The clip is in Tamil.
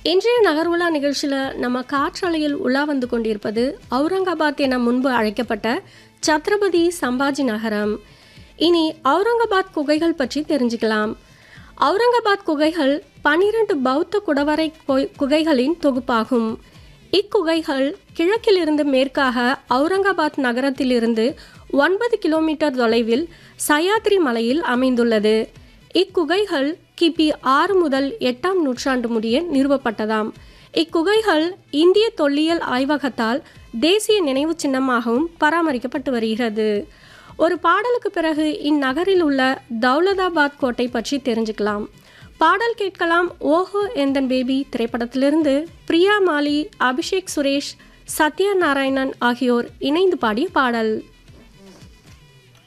இன்றைய நகர்வுலா நிகழ்ச்சியில் நம்ம காற்றாலையில் உலா வந்து கொண்டிருப்பது அவுரங்காபாத் என முன்பு அழைக்கப்பட்ட சத்ரபதி சம்பாஜி நகரம் இனி அவுரங்காபாத் குகைகள் பற்றி தெரிஞ்சுக்கலாம் அவுரங்காபாத் குகைகள் பனிரெண்டு பௌத்த குடவரை கொ- குகைகளின் தொகுப்பாகும் இக்குகைகள் கிழக்கிலிருந்து மேற்காக அவுரங்காபாத் நகரத்திலிருந்து ஒன்பது கிலோமீட்டர் தொலைவில் சயாத்ரி மலையில் அமைந்துள்ளது இக்குகைகள் கிபி ஆறு முதல் எட்டாம் நூற்றாண்டு முடிய நிறுவப்பட்டதாம் இக்குகைகள் இந்திய தொல்லியல் ஆய்வகத்தால் தேசிய நினைவு சின்னமாகவும் பராமரிக்கப்பட்டு வருகிறது ஒரு பாடலுக்கு பிறகு இந்நகரில் உள்ள தௌலதாபாத் கோட்டை பற்றி தெரிஞ்சுக்கலாம் பாடல் கேட்கலாம் ஓஹோ எந்தன் பேபி திரைப்படத்திலிருந்து பிரியா மாலி அபிஷேக் சுரேஷ் சத்யா நாராயணன் ஆகியோர் இணைந்து பாடிய பாடல்